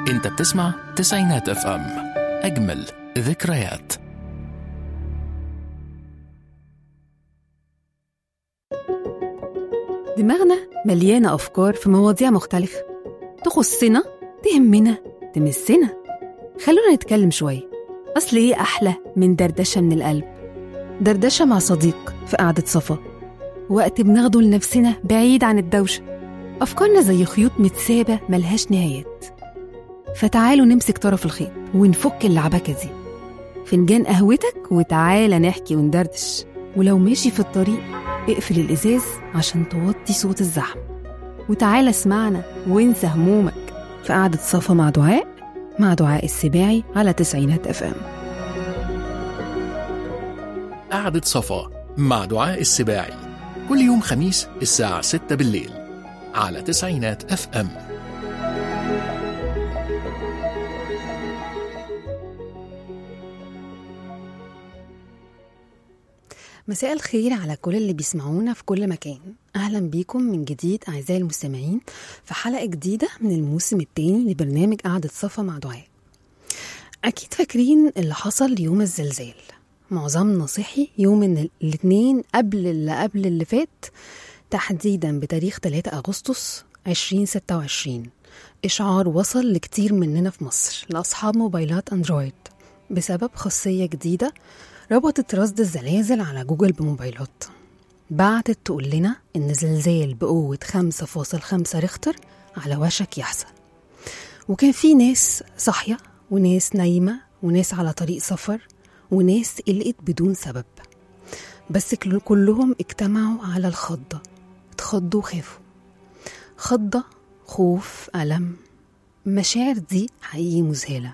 انت بتسمع تسعينات اف ام اجمل ذكريات دماغنا مليانة أفكار في مواضيع مختلفة تخصنا تهمنا تمسنا خلونا نتكلم شوية أصل إيه أحلى من دردشة من القلب دردشة مع صديق في قعدة صفا وقت بناخده لنفسنا بعيد عن الدوشة أفكارنا زي خيوط متسابة ملهاش نهايات فتعالوا نمسك طرف الخيط ونفك اللعبكة دي فنجان قهوتك وتعالى نحكي وندردش ولو ماشي في الطريق اقفل الإزاز عشان توطي صوت الزحمة وتعالى اسمعنا وانسى همومك في قعدة صفا مع دعاء مع دعاء السباعي على تسعينات اف ام قعدة صفا مع دعاء السباعي كل يوم خميس الساعة 6 بالليل على تسعينات اف ام مساء الخير على كل اللي بيسمعونا في كل مكان أهلا بيكم من جديد أعزائي المستمعين في حلقة جديدة من الموسم الثاني لبرنامج قعدة صفا مع دعاء أكيد فاكرين اللي حصل يوم الزلزال معظمنا صحي يوم إن الاثنين قبل اللي قبل اللي فات تحديدا بتاريخ 3 أغسطس 2026 إشعار وصل لكتير مننا في مصر لأصحاب موبايلات أندرويد بسبب خاصية جديدة ربطت رصد الزلازل على جوجل بموبايلات بعتت تقول لنا إن زلزال بقوة 5.5 ريختر على وشك يحصل وكان في ناس صاحية وناس نايمة وناس على طريق سفر وناس قلقت بدون سبب بس كل- كلهم اجتمعوا على الخضة اتخضوا وخافوا خضة خوف ألم المشاعر دي حقيقي مذهلة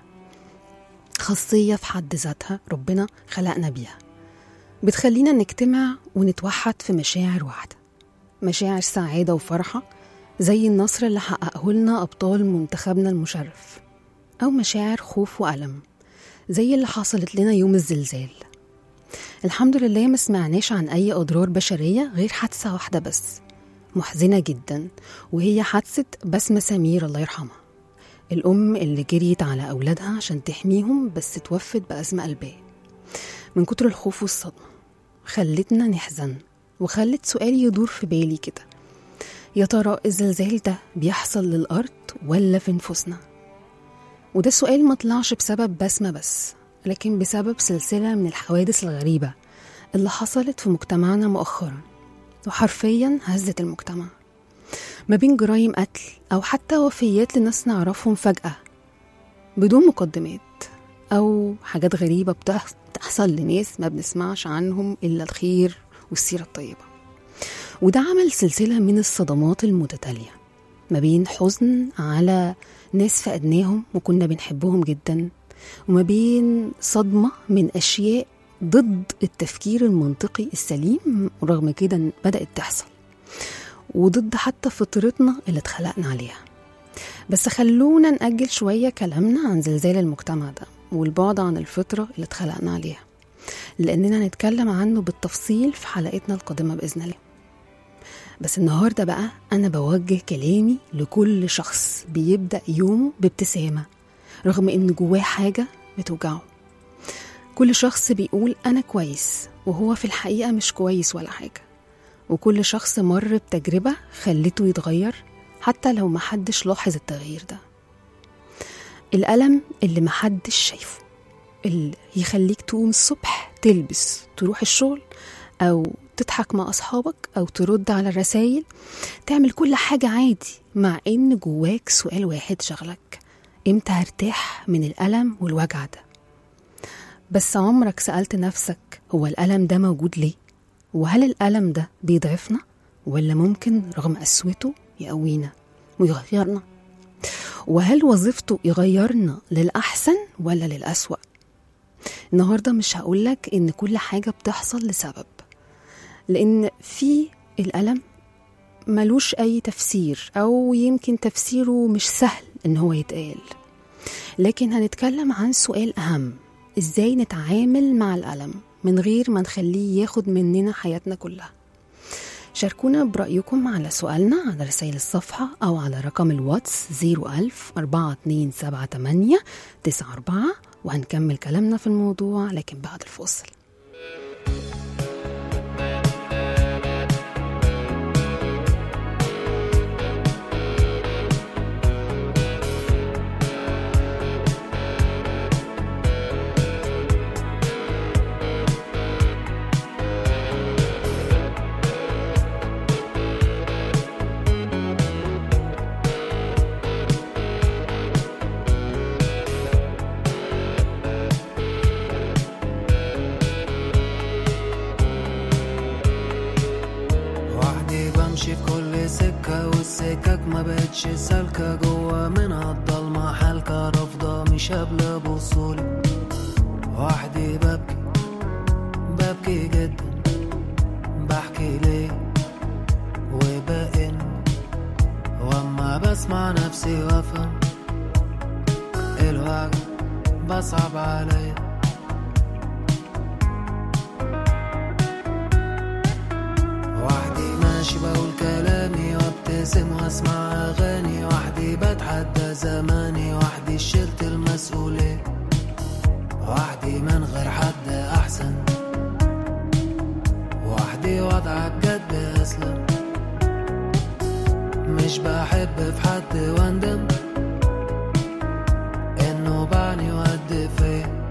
خاصية في حد ذاتها ربنا خلقنا بيها بتخلينا نجتمع ونتوحد في مشاعر واحدة مشاعر سعادة وفرحة زي النصر اللي حققه لنا أبطال منتخبنا المشرف أو مشاعر خوف وألم زي اللي حصلت لنا يوم الزلزال الحمد لله ما سمعناش عن أي أضرار بشرية غير حادثة واحدة بس محزنة جدا وهي حادثة بسمة سمير الله يرحمها الأم اللي جريت على أولادها عشان تحميهم بس توفت بأزمة قلبية من كتر الخوف والصدمة خلتنا نحزن وخلت سؤال يدور في بالي كده يا ترى الزلزال ده بيحصل للأرض ولا في نفوسنا وده سؤال ما طلعش بسبب بسمة بس لكن بسبب سلسلة من الحوادث الغريبة اللي حصلت في مجتمعنا مؤخرا وحرفيا هزت المجتمع ما بين جرائم قتل أو حتى وفيات لناس نعرفهم فجأة بدون مقدمات أو حاجات غريبة بتح- بتحصل لناس ما بنسمعش عنهم إلا الخير والسيرة الطيبة وده عمل سلسلة من الصدمات المتتالية ما بين حزن على ناس فقدناهم وكنا بنحبهم جدا وما بين صدمة من أشياء ضد التفكير المنطقي السليم ورغم كده بدأت تحصل وضد حتى فطرتنا اللي اتخلقنا عليها بس خلونا نأجل شوية كلامنا عن زلزال المجتمع ده والبعد عن الفطرة اللي اتخلقنا عليها لأننا هنتكلم عنه بالتفصيل في حلقتنا القادمة بإذن الله بس النهاردة بقى أنا بوجه كلامي لكل شخص بيبدأ يومه بابتسامة رغم إن جواه حاجة بتوجعه كل شخص بيقول أنا كويس وهو في الحقيقة مش كويس ولا حاجة وكل شخص مر بتجربة خلته يتغير حتى لو محدش لاحظ التغيير ده الألم اللي محدش شايفه اللي يخليك تقوم الصبح تلبس تروح الشغل أو تضحك مع أصحابك أو ترد على الرسايل تعمل كل حاجة عادي مع إن جواك سؤال واحد شغلك إمتى هرتاح من الألم والوجع ده بس عمرك سألت نفسك هو الألم ده موجود ليه؟ وهل الألم ده بيضعفنا ولا ممكن رغم قسوته يقوينا ويغيرنا وهل وظيفته يغيرنا للأحسن ولا للأسوأ النهاردة مش هقولك إن كل حاجة بتحصل لسبب لأن في الألم ملوش أي تفسير أو يمكن تفسيره مش سهل إن هو يتقال لكن هنتكلم عن سؤال أهم إزاي نتعامل مع الألم من غير ما نخليه ياخد مننا حياتنا كلها شاركونا برأيكم على سؤالنا على رسائل الصفحة أو على رقم الواتس 01000 4278 94 وهنكمل كلامنا في الموضوع لكن بعد الفاصل وحدي بمشي في كل سكة والسكك ما بقتش سالكة جوا منها الضلمة حالكة رافضة مش قابلة بوصولي وحدي ببكي ببكي جدا بحكي ليه وبقن واما بسمع نفسي وافهم الوجع بصعب عليا وحدي ماشي بقول كلامي وابتسم واسمع اغاني وحدي بتحدى زماني وحدي شلت المسؤولية وحدي من غير حد احسن وحدي وضعك جد اسلم مش بحب في حد واندم انه بعني وقد فيا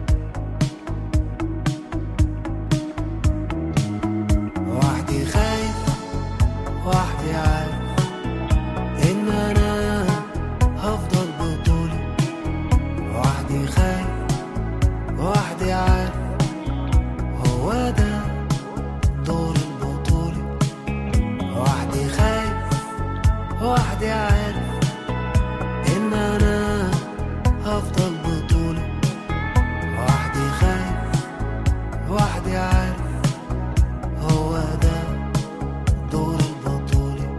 وحدي خايف وحدي عارف ان انا هفضل بطولي وحدي خايف وحدي عارف هو ده دور البطولي وحدي خايف وحدي عارف ان انا هفضل بطولي وحدي خايف وحدي عارف هو ده دور البطولي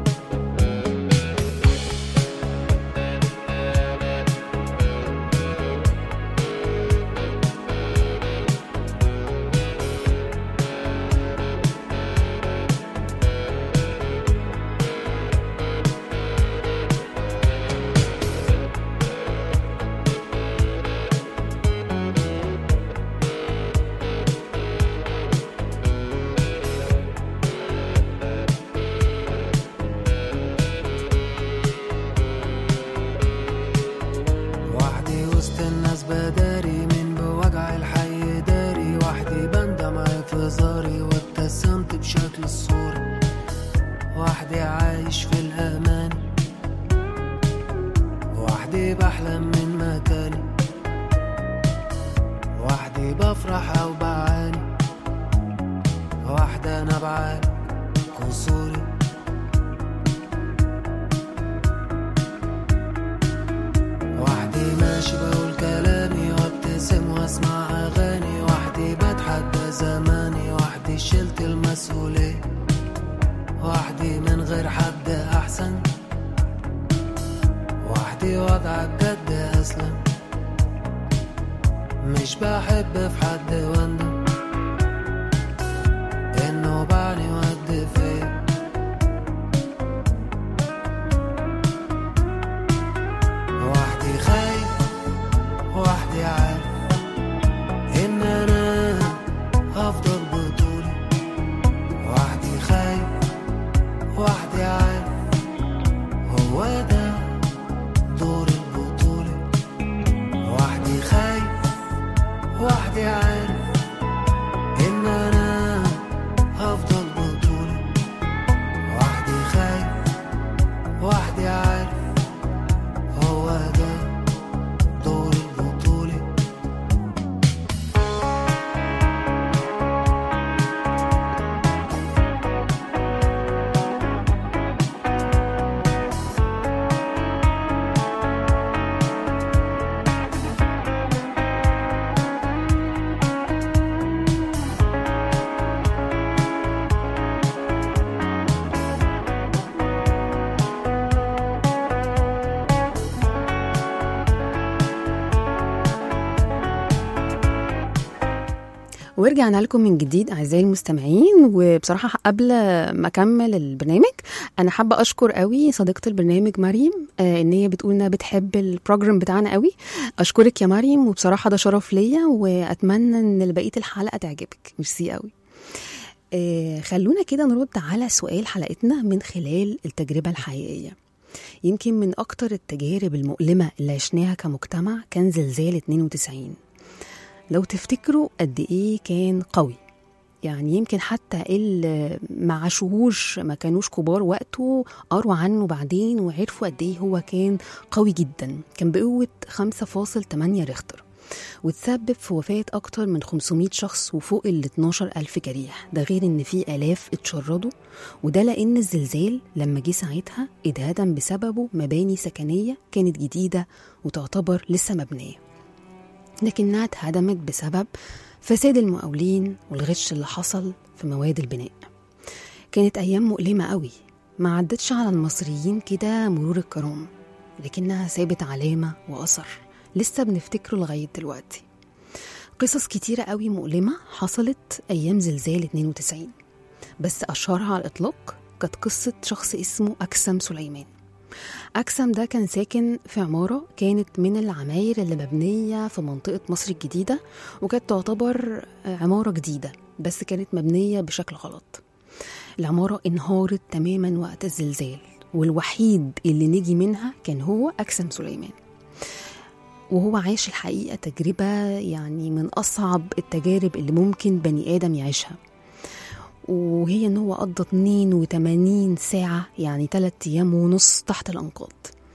وحدي وسط الناس بداري من بوجع الحي داري وحدي بندم في زاري وابتسمت بشكل الصورة وحدي عايش في الأمان وحدي بحلم من مكاني وحدي بفرح أو بعاني وحدة أنا بعاني قصوري وحدي ماشي بقول كلامي وابتسم واسمع اغاني وحدي بتحدى زماني وحدي شلت المسؤولية وحدي من غير حد احسن وحدي وضعك جد اسلم مش بحب في حد واندم انه بعني ود فيا وحدي خايف وحدي عارف ان انا هفضل بطولي وحدي خايف وحدي عارف هو ده دور البطولي وحدي خايف وحدي عارف ورجعنا لكم من جديد اعزائي المستمعين وبصراحه قبل ما اكمل البرنامج انا حابه اشكر قوي صديقه البرنامج مريم آه ان هي بتقول انها بتحب البروجرام بتاعنا قوي اشكرك يا مريم وبصراحه ده شرف ليا واتمنى ان بقيه الحلقه تعجبك ميرسي قوي آه خلونا كده نرد على سؤال حلقتنا من خلال التجربه الحقيقيه يمكن من اكتر التجارب المؤلمه اللي عشناها كمجتمع كان زلزال 92 لو تفتكروا قد ايه كان قوي يعني يمكن حتى اللي ما عاشوهوش ما كانوش كبار وقته قروا عنه بعدين وعرفوا قد ايه هو كان قوي جدا كان بقوة 5.8 ريختر وتسبب في وفاة أكتر من 500 شخص وفوق ال 12 ألف جريح ده غير إن في آلاف اتشردوا وده لأن الزلزال لما جه ساعتها اتهدم بسببه مباني سكنية كانت جديدة وتعتبر لسه مبنية لكنها اتهدمت بسبب فساد المقاولين والغش اللي حصل في مواد البناء كانت أيام مؤلمة قوي ما عدتش على المصريين كده مرور الكرام لكنها سابت علامة وأثر لسه بنفتكره لغاية دلوقتي قصص كتيرة قوي مؤلمة حصلت أيام زلزال 92 بس أشهرها على الإطلاق كانت قصة شخص اسمه أكسم سليمان أكسم ده كان ساكن في عمارة كانت من العماير اللي مبنية في منطقة مصر الجديدة وكانت تعتبر عمارة جديدة بس كانت مبنية بشكل غلط العمارة انهارت تماما وقت الزلزال والوحيد اللي نجي منها كان هو أكسم سليمان وهو عايش الحقيقة تجربة يعني من أصعب التجارب اللي ممكن بني آدم يعيشها وهي ان هو قضى 82 ساعة يعني 3 ايام ونص تحت الانقاض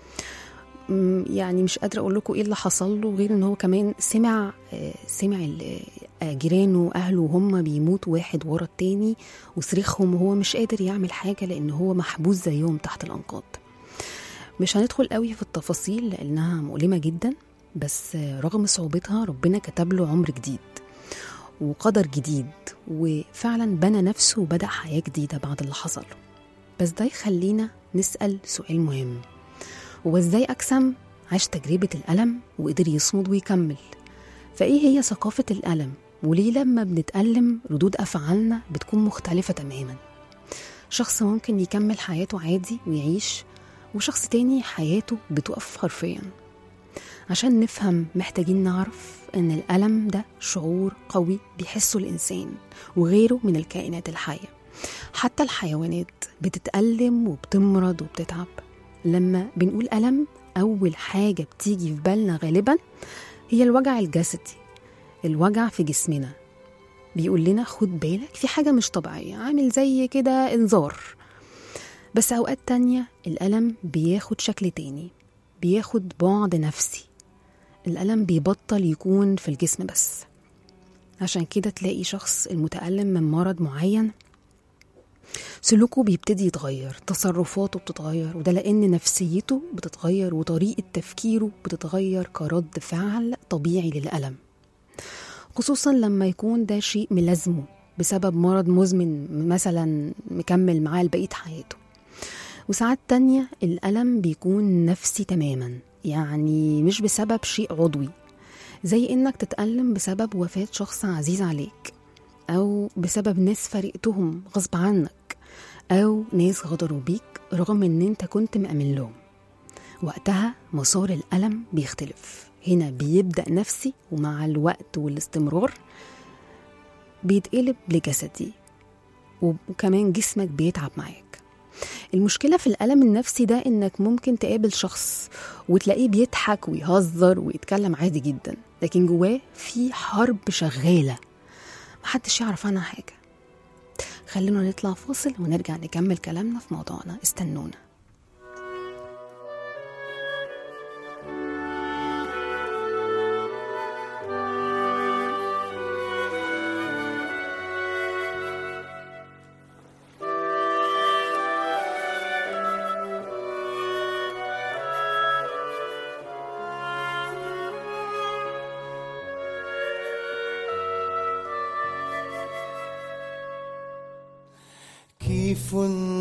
يعني مش قادرة اقول لكم ايه اللي حصل له غير ان هو كمان سمع سمع جيرانه واهله وهم بيموتوا واحد ورا التاني وصريخهم وهو مش قادر يعمل حاجة لان هو محبوس زيهم تحت الانقاض مش هندخل قوي في التفاصيل لانها مؤلمة جدا بس رغم صعوبتها ربنا كتب له عمر جديد وقدر جديد وفعلا بنى نفسه وبدأ حياة جديدة بعد اللي حصل له بس ده يخلينا نسأل سؤال مهم هو ازاي أكسم عاش تجربة الألم وقدر يصمد ويكمل فإيه هي ثقافة الألم وليه لما بنتألم ردود أفعالنا بتكون مختلفة تماما شخص ممكن يكمل حياته عادي ويعيش وشخص تاني حياته بتقف حرفيا عشان نفهم محتاجين نعرف ان الالم ده شعور قوي بيحسه الانسان وغيره من الكائنات الحيه حتى الحيوانات بتتالم وبتمرض وبتتعب لما بنقول الم اول حاجه بتيجي في بالنا غالبا هي الوجع الجسدي الوجع في جسمنا بيقول لنا خد بالك في حاجه مش طبيعيه عامل زي كده انذار بس اوقات تانية الالم بياخد شكل تاني بياخد بعد نفسي الألم بيبطل يكون في الجسم بس عشان كده تلاقي شخص المتألم من مرض معين سلوكه بيبتدي يتغير تصرفاته بتتغير وده لأن نفسيته بتتغير وطريقة تفكيره بتتغير كرد فعل طبيعي للألم خصوصا لما يكون ده شيء ملازمه بسبب مرض مزمن مثلا مكمل معاه لبقية حياته وساعات تانية الألم بيكون نفسي تماما يعني مش بسبب شيء عضوي زي إنك تتألم بسبب وفاة شخص عزيز عليك أو بسبب ناس فرقتهم غصب عنك أو ناس غدروا بيك رغم إن أنت كنت مأمن لهم وقتها مسار الألم بيختلف هنا بيبدأ نفسي ومع الوقت والاستمرار بيتقلب لجسدي وكمان جسمك بيتعب معاك المشكلة في الألم النفسي ده إنك ممكن تقابل شخص وتلاقيه بيضحك ويهزر ويتكلم عادي جدا لكن جواه في حرب شغالة محدش يعرف عنها حاجة خلونا نطلع فاصل ونرجع نكمل كلامنا في موضوعنا استنونا كيف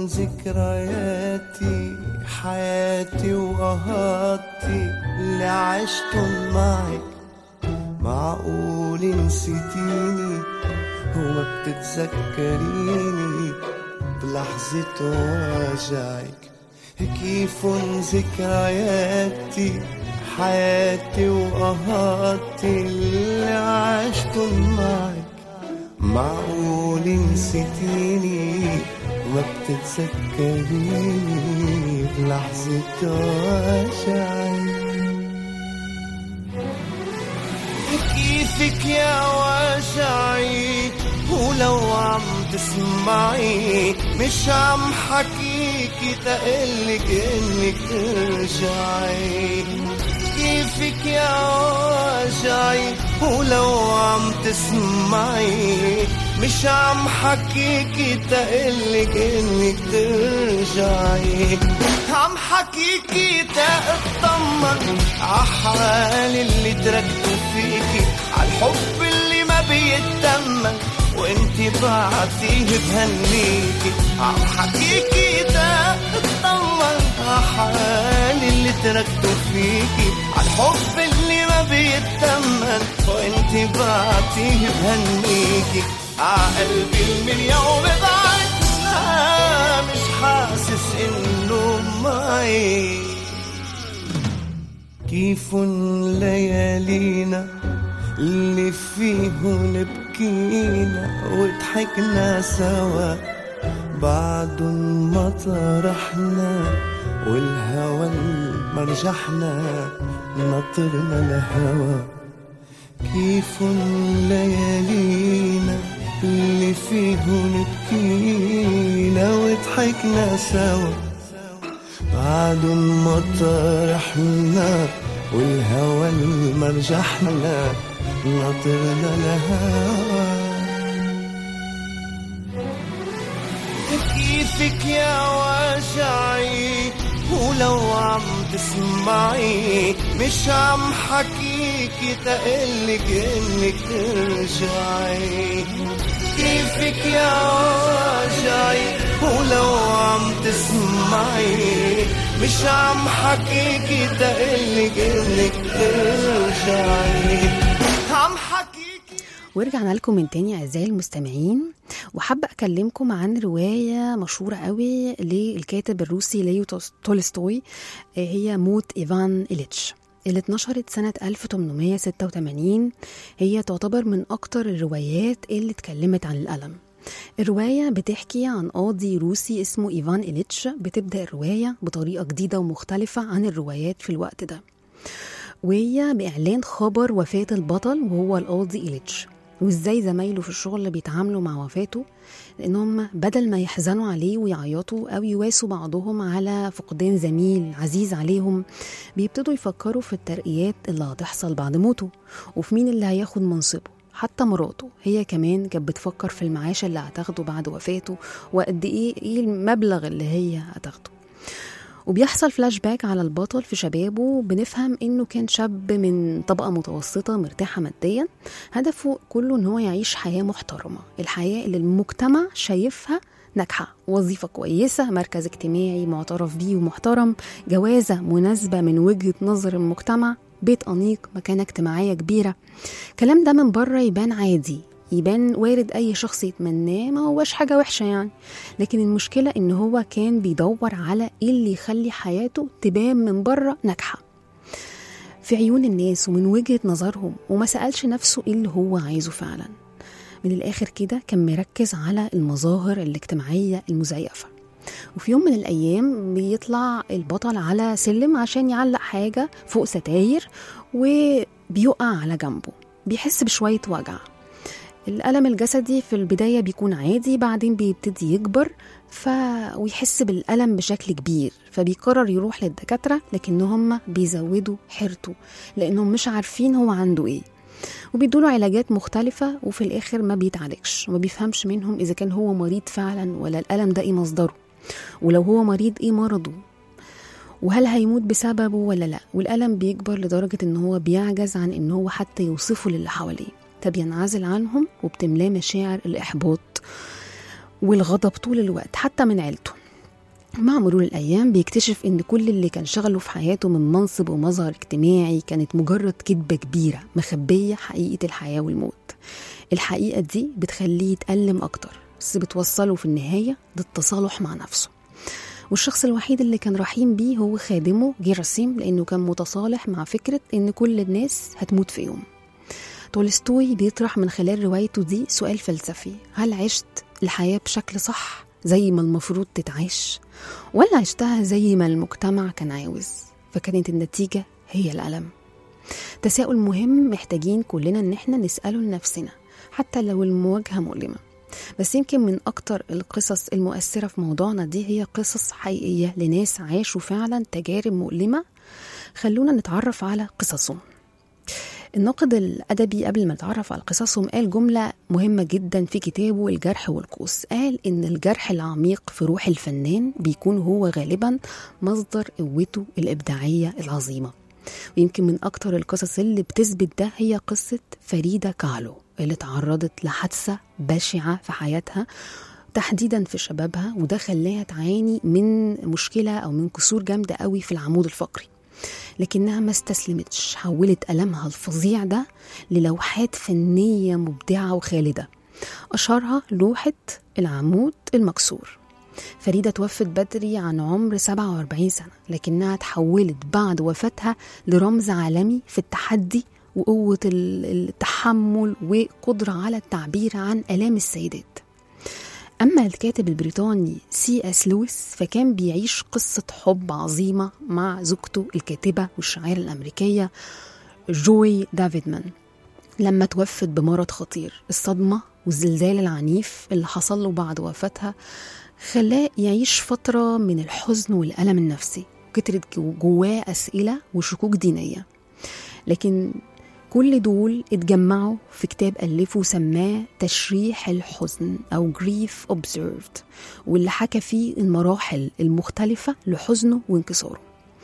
ذكرياتي حياتي وقهاتي اللي عشتن معك معقول نسيتيني وما بتتذكريني بلحظة وجعك كيف ذكرياتي حياتي وقهاتي اللي عشتن معك معقول نسيتيني وما بتتذكريني بلحظة وجعك كيفك يا وجعي ولو عم تسمعي مش عم حكيكي تقلك انك ترجعي كيفك يا وجعي ولو عم تسمعي مش عم حكيكي تقلك انك ترجعي عم حكيكي تأطمن عحالي اللي تركته فيكي عالحب اللي ما بيتمن وانت بعتيه بهنيكي عم حكيكي تأطمن عحالي اللي تركته فيكي عالحب اللي ما بيتمن وانت بعتيه بهنيكي عقلبي المليون بعد مش حاسس انه معي كيف ليالينا اللي فيهن بكينا وضحكنا سوا بعد ما طرحنا والهوى مرجحنا نطرنا الهوى كيف ليالينا اللي فيهن بكينا وضحكنا سوا بعد ما طرحنا والهوى المرجحنا نطرنا الهوى كيفك يا وجعي ولو عم تسمعي مش عم حكيكي تقلك انك ترجعي كيفك يا وجعي ولو عم تسمعي مش عم حكيكي تقلك انك ترجعي عم حكيكي ورجعنا لكم من تاني أعزائي المستمعين وحابة أكلمكم عن رواية مشهورة قوي للكاتب الروسي ليو توس- تولستوي آه، هي موت إيفان إليتش اللي اتنشرت سنة 1886 هي تعتبر من أكتر الروايات اللي اتكلمت عن الألم الرواية بتحكي عن قاضي روسي اسمه إيفان إليتش بتبدأ الرواية بطريقة جديدة ومختلفة عن الروايات في الوقت ده وهي بإعلان خبر وفاة البطل وهو القاضي إليتش وإزاي زمايله في الشغل بيتعاملوا مع وفاته لأنهم بدل ما يحزنوا عليه ويعيطوا أو يواسوا بعضهم على فقدان زميل عزيز عليهم بيبتدوا يفكروا في الترقيات اللي هتحصل بعد موته وفي مين اللي هياخد منصبه حتى مراته هي كمان كانت بتفكر في المعاش اللي هتاخده بعد وفاته وقد ايه ايه المبلغ اللي هي هتاخده وبيحصل فلاش باك على البطل في شبابه بنفهم انه كان شاب من طبقه متوسطه مرتاحه ماديا هدفه كله ان هو يعيش حياه محترمه الحياه اللي المجتمع شايفها ناجحه وظيفه كويسه مركز اجتماعي معترف بيه ومحترم جوازه مناسبه من وجهه نظر المجتمع بيت انيق مكانه اجتماعيه كبيره الكلام ده من بره يبان عادي يبان وارد اي شخص يتمناه ما هوش حاجه وحشه يعني لكن المشكله ان هو كان بيدور على ايه اللي يخلي حياته تبان من بره ناجحه في عيون الناس ومن وجهه نظرهم وما سالش نفسه ايه اللي هو عايزه فعلا من الاخر كده كان مركز على المظاهر الاجتماعيه المزيفه وفي يوم من الايام بيطلع البطل على سلم عشان يعلق حاجه فوق ستاير وبيقع على جنبه بيحس بشويه وجع الألم الجسدي في البداية بيكون عادي بعدين بيبتدي يكبر ف... ويحس بالألم بشكل كبير فبيقرر يروح للدكاترة لكنهم بيزودوا حيرته لأنهم مش عارفين هو عنده إيه وبيدوله علاجات مختلفة وفي الآخر ما بيتعالجش وما بيفهمش منهم إذا كان هو مريض فعلا ولا الألم ده إيه مصدره ولو هو مريض إيه مرضه وهل هيموت بسببه ولا لا والألم بيكبر لدرجة إن هو بيعجز عن إن هو حتى يوصفه للي حواليه فبينعزل عنهم وبتملاه مشاعر الإحباط والغضب طول الوقت حتى من عيلته مع مرور الأيام بيكتشف إن كل اللي كان شغله في حياته من منصب ومظهر اجتماعي كانت مجرد كذبة كبيرة مخبية حقيقة الحياة والموت الحقيقة دي بتخليه يتألم أكتر بس بتوصله في النهاية للتصالح مع نفسه والشخص الوحيد اللي كان رحيم بيه هو خادمه جيراسيم لأنه كان متصالح مع فكرة إن كل الناس هتموت في يوم تولستوي بيطرح من خلال روايته دي سؤال فلسفي هل عشت الحياة بشكل صح زي ما المفروض تتعاش ولا عشتها زي ما المجتمع كان عاوز فكانت النتيجة هي الألم تساؤل مهم محتاجين كلنا ان احنا نسأله لنفسنا حتى لو المواجهة مؤلمة بس يمكن من أكتر القصص المؤثرة في موضوعنا دي هي قصص حقيقية لناس عاشوا فعلا تجارب مؤلمة خلونا نتعرف على قصصهم الناقد الأدبي قبل ما نتعرف على قصصهم قال جملة مهمة جدا في كتابه الجرح والقوس قال إن الجرح العميق في روح الفنان بيكون هو غالبا مصدر قوته الإبداعية العظيمة ويمكن من أكتر القصص اللي بتثبت ده هي قصة فريدة كالو اللي تعرضت لحادثة بشعة في حياتها تحديدا في شبابها وده خلاها تعاني من مشكلة أو من كسور جامدة قوي في العمود الفقري لكنها ما استسلمتش حولت ألمها الفظيع ده للوحات فنية مبدعة وخالدة أشهرها لوحة العمود المكسور فريدة توفت بدري عن عمر 47 سنة لكنها تحولت بعد وفاتها لرمز عالمي في التحدي وقوة التحمل وقدرة على التعبير عن آلام السيدات أما الكاتب البريطاني سي اس لويس فكان بيعيش قصة حب عظيمة مع زوجته الكاتبة والشاعرة الأمريكية جوي دافيدمان لما توفت بمرض خطير الصدمة والزلزال العنيف اللي حصل له بعد وفاتها خلاه يعيش فترة من الحزن والألم النفسي كترت جواه أسئلة وشكوك دينية لكن كل دول اتجمعوا في كتاب ألفه سماه تشريح الحزن أو Grief Observed واللي حكى فيه المراحل المختلفة لحزنه وانكساره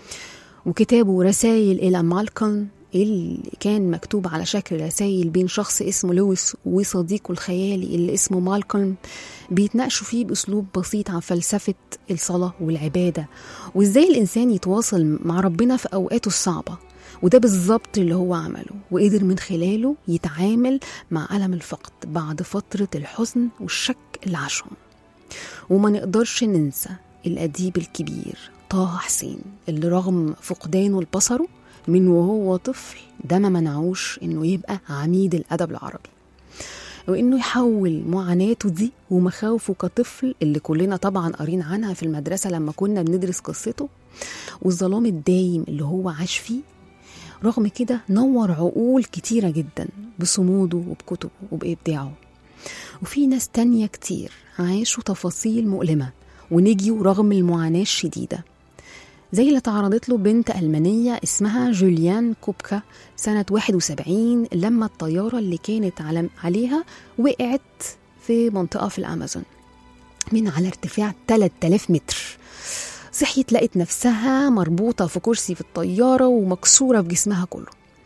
وكتابه رسائل إلى مالكولم اللي كان مكتوب على شكل رسائل بين شخص اسمه لويس وصديقه الخيالي اللي اسمه مالكولم بيتناقشوا فيه بأسلوب بسيط عن فلسفة الصلاة والعبادة وإزاي الإنسان يتواصل مع ربنا في أوقاته الصعبة وده بالظبط اللي هو عمله وقدر من خلاله يتعامل مع ألم الفقد بعد فترة الحزن والشك اللي عاشهم وما نقدرش ننسى الأديب الكبير طه حسين اللي رغم فقدانه لبصره من وهو طفل ده ما منعوش انه يبقى عميد الادب العربي وانه يحول معاناته دي ومخاوفه كطفل اللي كلنا طبعا قارين عنها في المدرسه لما كنا بندرس قصته والظلام الدايم اللي هو عاش فيه رغم كده نور عقول كتيرة جدا بصموده وبكتبه وبإبداعه وفي ناس تانية كتير عاشوا تفاصيل مؤلمة ونجيوا رغم المعاناة الشديدة زي اللي تعرضت له بنت ألمانية اسمها جوليان كوبكا سنة 71 لما الطيارة اللي كانت على عليها وقعت في منطقة في الأمازون من على ارتفاع 3000 متر صحيت لقت نفسها مربوطة في كرسي في الطيارة ومكسورة في جسمها كله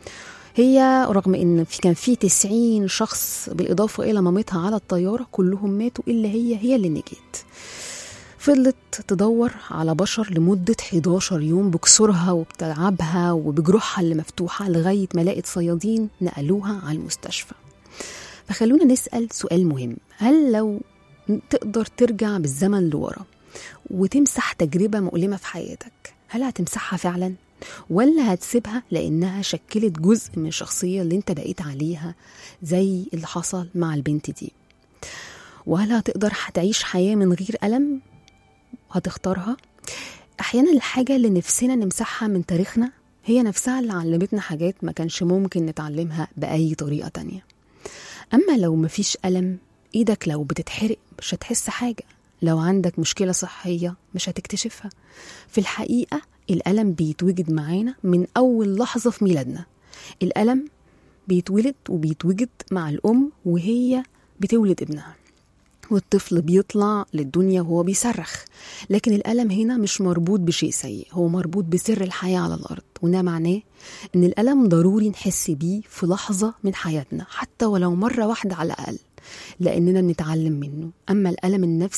هي رغم ان في كان في 90 شخص بالاضافه الى مامتها على الطياره كلهم ماتوا الا هي هي اللي نجت فضلت تدور على بشر لمدة 11 يوم بكسورها وبتعبها وبجروحها اللي مفتوحة لغاية ما لقت صيادين نقلوها على المستشفى فخلونا نسأل سؤال مهم هل لو تقدر ترجع بالزمن لورا وتمسح تجربة مؤلمة في حياتك هل هتمسحها فعلا؟ ولا هتسيبها لأنها شكلت جزء من الشخصية اللي انت بقيت عليها زي اللي حصل مع البنت دي وهل هتقدر هتعيش حياة من غير ألم؟ هتختارها؟ أحيانا الحاجة اللي نفسنا نمسحها من تاريخنا هي نفسها اللي علمتنا حاجات ما كانش ممكن نتعلمها بأي طريقة تانية أما لو مفيش ألم إيدك لو بتتحرق مش هتحس حاجة لو عندك مشكلة صحية مش هتكتشفها في الحقيقة الألم بيتوجد معانا من أول لحظة في ميلادنا الألم بيتولد وبيتوجد مع الأم وهي بتولد ابنها والطفل بيطلع للدنيا وهو بيصرخ لكن الألم هنا مش مربوط بشيء سيء هو مربوط بسر الحياة على الأرض وده معناه إن الألم ضروري نحس بيه في لحظة من حياتنا حتى ولو مرة واحدة على الأقل لأننا بنتعلم منه أما الألم النفسي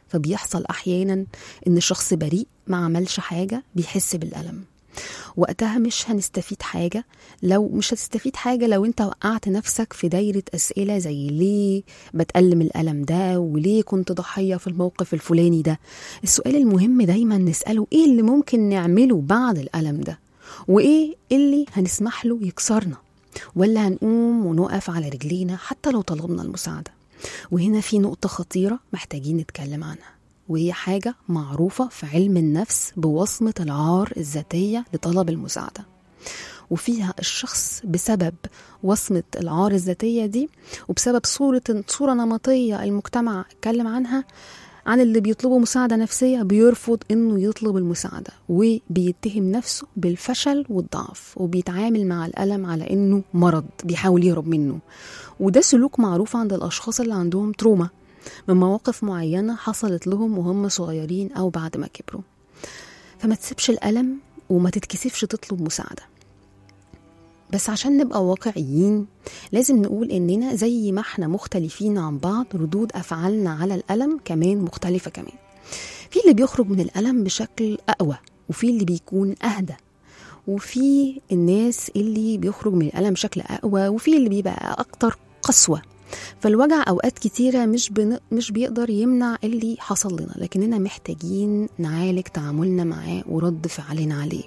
فبيحصل أحيانا إن شخص بريء ما عملش حاجة بيحس بالألم وقتها مش هنستفيد حاجة لو مش هتستفيد حاجة لو انت وقعت نفسك في دايرة أسئلة زي ليه بتألم الألم ده وليه كنت ضحية في الموقف الفلاني ده السؤال المهم دايما نسأله ايه اللي ممكن نعمله بعد الألم ده وايه اللي هنسمح له يكسرنا ولا هنقوم ونقف على رجلينا حتى لو طلبنا المساعدة وهنا في نقطة خطيرة محتاجين نتكلم عنها وهي حاجة معروفة في علم النفس بوصمة العار الذاتية لطلب المساعدة وفيها الشخص بسبب وصمة العار الذاتية دي وبسبب صورة صورة نمطية المجتمع اتكلم عنها عن اللي بيطلبوا مساعدة نفسية بيرفض انه يطلب المساعدة وبيتهم نفسه بالفشل والضعف وبيتعامل مع الألم على انه مرض بيحاول يهرب منه وده سلوك معروف عند الأشخاص اللي عندهم تروما من مواقف معينة حصلت لهم وهم صغيرين أو بعد ما كبروا فما تسيبش الألم وما تتكسفش تطلب مساعدة بس عشان نبقى واقعيين لازم نقول إننا زي ما احنا مختلفين عن بعض ردود أفعالنا على الألم كمان مختلفة كمان في اللي بيخرج من الألم بشكل أقوى وفي اللي بيكون أهدى وفي الناس اللي بيخرج من الألم بشكل أقوى وفي اللي بيبقى أكتر قسوة فالوجع اوقات كتيره مش بن... مش بيقدر يمنع اللي حصل لنا لكننا محتاجين نعالج تعاملنا معاه ورد فعلنا عليه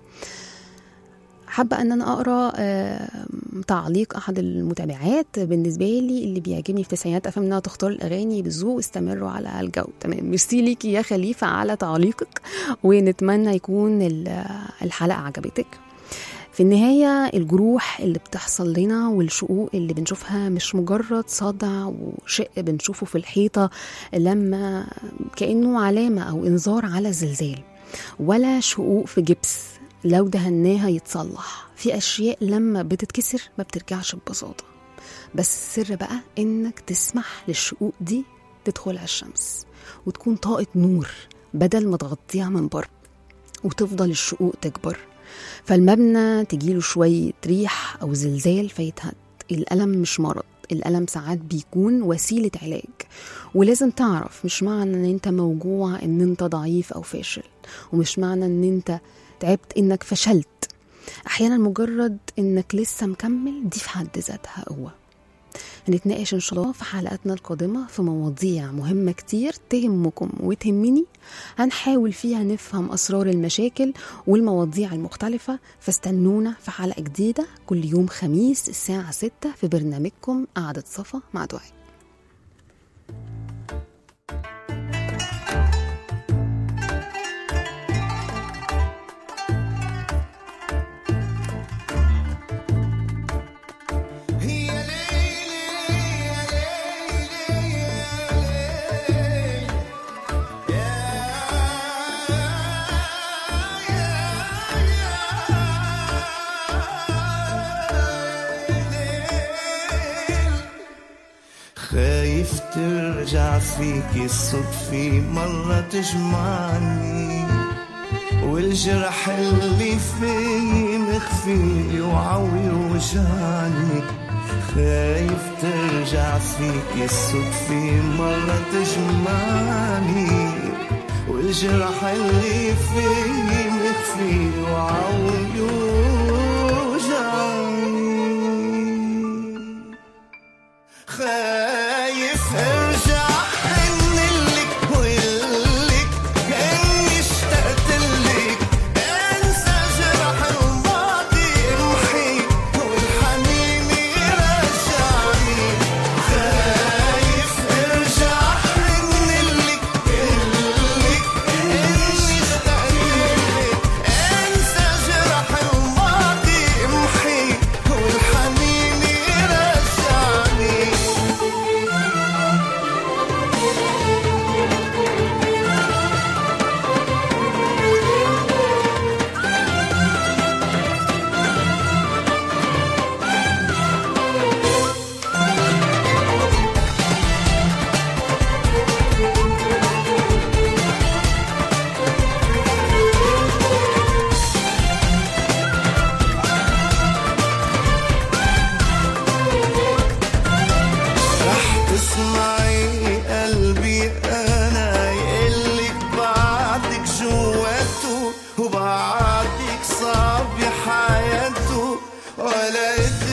حابة أن أنا أقرأ آه، تعليق أحد المتابعات بالنسبة لي اللي بيعجبني في تسعينات أفهم إنها تختار الأغاني بالذوق استمروا على الجو تمام ميرسي ليكي يا خليفة على تعليقك ونتمنى يكون ال- الحلقة عجبتك في النهاية الجروح اللي بتحصل لنا والشقوق اللي بنشوفها مش مجرد صدع وشق بنشوفه في الحيطة لما كأنه علامة أو إنذار على زلزال ولا شقوق في جبس لو دهناها يتصلح في أشياء لما بتتكسر ما بترجعش ببساطة بس السر بقى إنك تسمح للشقوق دي تدخل على الشمس وتكون طاقة نور بدل ما تغطيها من بره وتفضل الشقوق تكبر فالمبنى تجيله شوية ريح أو زلزال فيتهد الألم مش مرض الألم ساعات بيكون وسيلة علاج ولازم تعرف مش معنى ان انت موجوع ان انت ضعيف او فاشل ومش معنى ان انت تعبت انك فشلت احيانا مجرد انك لسه مكمل دي في حد ذاتها قوه هنتناقش ان شاء الله في حلقاتنا القادمه في مواضيع مهمه كتير تهمكم وتهمني هنحاول فيها نفهم اسرار المشاكل والمواضيع المختلفه فاستنونا في حلقه جديده كل يوم خميس الساعه 6 في برنامجكم قعده صفا مع دعاء يا ليلي يا ليلي يا ليلي خايف ترجع فيك الصدفة مرة تجمعني والجرح اللي فيه مخفي وعوي وجعني خايف ترجع فيك الصدفة مرة تجمعني والجرح اللي فيه مخفي وعوي وجعني خايف ارجع حنلك وقلك اني اشتقت لك انسى جرح الماضي امحي والحنين يرجعني خايف ارجع حنلك قلك اني اشتقت لك بعدك صعب حياته ولا يدري